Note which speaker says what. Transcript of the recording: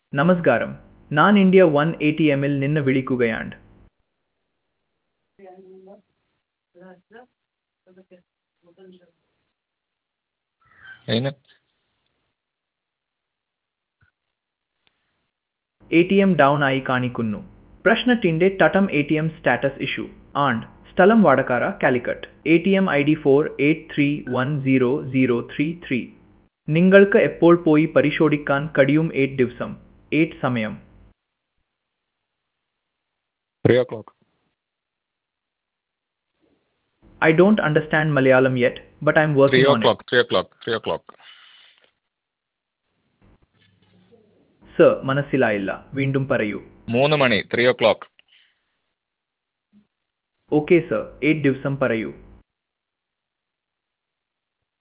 Speaker 1: നമസ്കാരം ഞാൻ India one A T എമ്മിൽ നിന്ന് വിളിക്കുകയാണ്
Speaker 2: അതിന്
Speaker 1: എ ടി എം ഡൗൺ ആയി കാണിക്കുന്നു പ്രശ്നത്തിന്റെ തട്ടം A T M status issue and സ്ഥലം Vadakara Calicut A T M I D four eight three one zero zero three three നിങ്ങൾക്ക് എപ്പോൾ പോയി പരിശോധിക്കാൻ കഴിയും എയ്റ്റ് ദിവസം എയ്റ്റ് സമയം
Speaker 2: three o'clock
Speaker 1: I don't understand Malayalam yet, but I'm
Speaker 2: three
Speaker 1: working
Speaker 2: o
Speaker 1: on it.
Speaker 2: Clock three o'clock three o'clock
Speaker 1: sir മനസ്സിലായില്ല വീണ്ടും പറയൂ
Speaker 2: മൂന്ന് മണി three o'clock
Speaker 1: okay sir eight ദിവസം പറയൂ